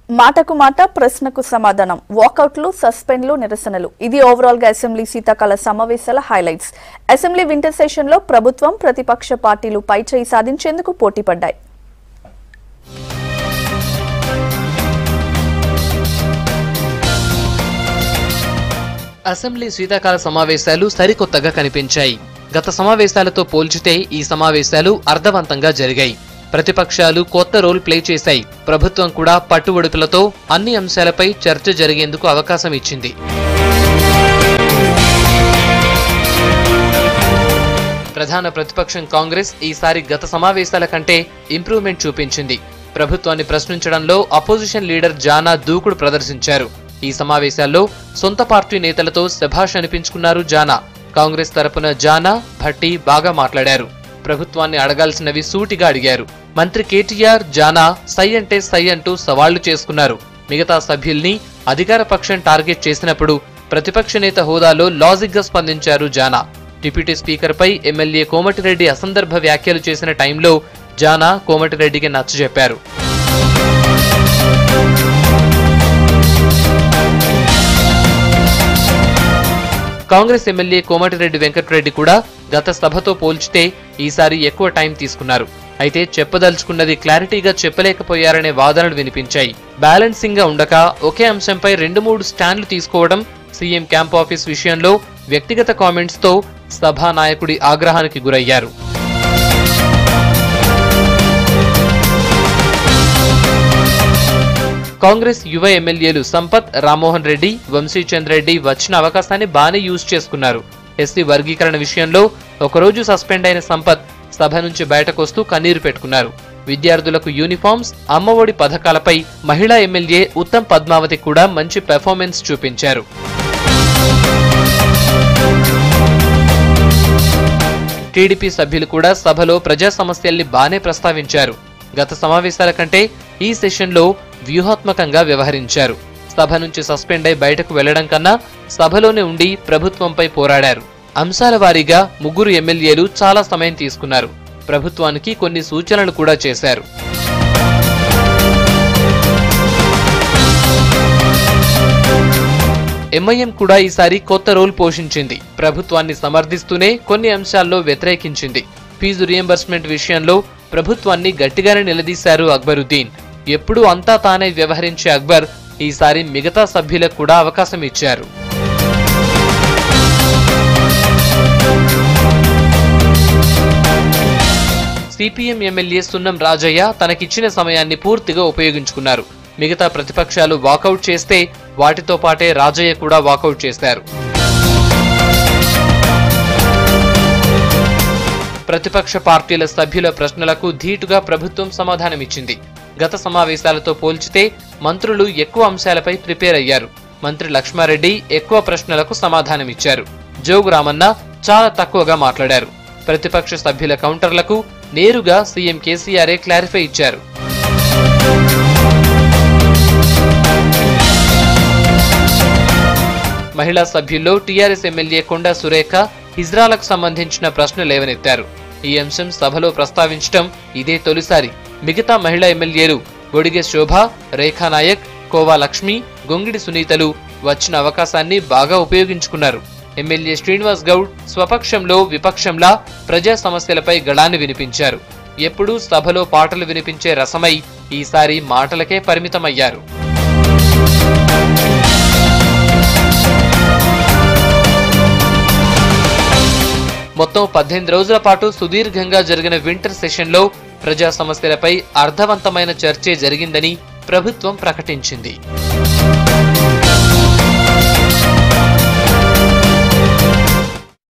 మాటకు మాట ప్రశ్నకు సమాధానం వాకౌట్లు సస్పెండ్లు నిరసనలు ఇది ఓవరాల్ గా అసెంబ్లీ శీతాకాల సమావేశాల హైలైట్స్ అసెంబ్లీ వింటర్ సెషన్ లో ప్రభుత్వం ప్రతిపక్ష పార్టీలు పైచేయి సాధించేందుకు పోటీ పడ్డాయి అసెంబ్లీ శీతాకాల సమావేశాలు సరికొత్తగా కనిపించాయి గత సమావేశాలతో పోల్చితే ఈ సమావేశాలు అర్థవంతంగా జరిగాయి ప్రతిపక్షాలు కొత్త రోల్ ప్లే చేశాయి ప్రభుత్వం కూడా పట్టుబడుపులతో అన్ని అంశాలపై చర్చ జరిగేందుకు అవకాశం ఇచ్చింది ప్రధాన ప్రతిపక్షం కాంగ్రెస్ ఈసారి గత సమావేశాల కంటే ఇంప్రూవ్మెంట్ చూపించింది ప్రభుత్వాన్ని ప్రశ్నించడంలో అపోజిషన్ లీడర్ జానా దూకుడు ప్రదర్శించారు ఈ సమావేశాల్లో సొంత పార్టీ నేతలతో శభాష్ అనిపించుకున్నారు జానా కాంగ్రెస్ తరపున జానా భట్టి బాగా మాట్లాడారు ప్రభుత్వాన్ని అడగాల్సినవి సూటిగా అడిగారు మంత్రి కేటీఆర్ జానా సై అంటే సై అంటూ సవాళ్లు చేసుకున్నారు మిగతా సభ్యుల్ని అధికార పక్షం టార్గెట్ చేసినప్పుడు ప్రతిపక్ష నేత హోదాలో లాజిక్ గా స్పందించారు జానా డిప్యూటీ స్పీకర్ పై ఎమ్మెల్యే కోమటిరెడ్డి అసందర్భ వ్యాఖ్యలు చేసిన టైంలో జానా కోమటిరెడ్డికి నచ్చజెప్పారు కాంగ్రెస్ ఎమ్మెల్యే కోమటిరెడ్డి వెంకటరెడ్డి కూడా గత సభతో పోల్చితే ఈసారి ఎక్కువ టైం తీసుకున్నారు అయితే చెప్పదలుచుకున్నది క్లారిటీగా చెప్పలేకపోయారనే వాదనలు వినిపించాయి బ్యాలెన్సింగ్ గా ఉండక ఒకే అంశంపై రెండు మూడు స్టాండ్లు తీసుకోవడం సీఎం క్యాంప్ ఆఫీస్ విషయంలో వ్యక్తిగత కామెంట్స్ తో సభా నాయకుడి ఆగ్రహానికి గురయ్యారు కాంగ్రెస్ యువ ఎమ్మెల్యేలు సంపత్ రామ్మోహన్ రెడ్డి వంశీచంద్ రెడ్డి వచ్చిన అవకాశాన్ని బానే యూజ్ చేసుకున్నారు ఎస్సీ వర్గీకరణ విషయంలో ఒకరోజు సస్పెండ్ అయిన సంపత్ సభ నుంచి బయటకొస్తూ కన్నీరు పెట్టుకున్నారు విద్యార్థులకు యూనిఫామ్స్ అమ్మఒడి పథకాలపై మహిళా ఎమ్మెల్యే ఉత్తమ్ పద్మావతి కూడా మంచి పెర్ఫార్మెన్స్ చూపించారు టీడీపీ సభ్యులు కూడా సభలో ప్రజా సమస్యల్ని బానే ప్రస్తావించారు గత సమావేశాల కంటే ఈ సెషన్లో వ్యూహాత్మకంగా వ్యవహరించారు సభ నుంచి సస్పెండ్ అయి బయటకు వెళ్లడం కన్నా సభలోనే ఉండి ప్రభుత్వంపై పోరాడారు అంశాల వారీగా ముగ్గురు ఎమ్మెల్యేలు చాలా సమయం తీసుకున్నారు ప్రభుత్వానికి కొన్ని సూచనలు కూడా చేశారు ఎంఐఎం కూడా ఈసారి కొత్త రోల్ పోషించింది ప్రభుత్వాన్ని సమర్థిస్తూనే కొన్ని అంశాల్లో వ్యతిరేకించింది ఫీజు రియంబర్స్మెంట్ విషయంలో ప్రభుత్వాన్ని గట్టిగానే నిలదీశారు అక్బరుద్దీన్ ఎప్పుడూ అంతా తానే వ్యవహరించే అక్బర్ ఈసారి మిగతా సభ్యులకు కూడా అవకాశం ఇచ్చారు సిపిఎం ఎమ్మెల్యే సున్నం రాజయ్య తనకిచ్చిన సమయాన్ని పూర్తిగా ఉపయోగించుకున్నారు మిగతా ప్రతిపక్షాలు వాకౌట్ చేస్తే వాటితో పాటే రాజయ్య కూడా వాకౌట్ చేశారు ప్రతిపక్ష పార్టీల సభ్యుల ప్రశ్నలకు ధీటుగా ప్రభుత్వం సమాధానమిచ్చింది గత సమావేశాలతో పోల్చితే మంత్రులు ఎక్కువ అంశాలపై ప్రిపేర్ అయ్యారు మంత్రి లక్ష్మారెడ్డి ఎక్కువ ప్రశ్నలకు సమాధానమిచ్చారు జోగు రామన్న చాలా తక్కువగా మాట్లాడారు ప్రతిపక్ష సభ్యుల కౌంటర్లకు నేరుగా సీఎం కేసీఆరే క్లారిఫై ఇచ్చారు మహిళా సభ్యుల్లో టీఆర్ఎస్ ఎమ్మెల్యే కొండా సురేఖ హిజ్రాలకు సంబంధించిన ప్రశ్న లేవనెత్తారు ఈ అంశం సభలో ప్రస్తావించడం ఇదే తొలిసారి మిగతా మహిళా ఎమ్మెల్యేలు బొడిగె శోభ రేఖా నాయక్ కోవా లక్ష్మి గొంగిడి సునీతలు వచ్చిన అవకాశాన్ని బాగా ఉపయోగించుకున్నారు ఎమ్మెల్యే శ్రీనివాస్ గౌడ్ స్వపక్షంలో విపక్షంలా ప్రజా సమస్యలపై గళాన్ని వినిపించారు ఎప్పుడూ సభలో పాటలు వినిపించే రసమై ఈసారి మాటలకే పరిమితమయ్యారు మొత్తం పద్దెనిమిది రోజుల పాటు సుదీర్ఘంగా జరిగిన వింటర్ సెషన్లో ప్రజా సమస్యలపై అర్థవంతమైన చర్చే జరిగిందని ప్రభుత్వం ప్రకటించింది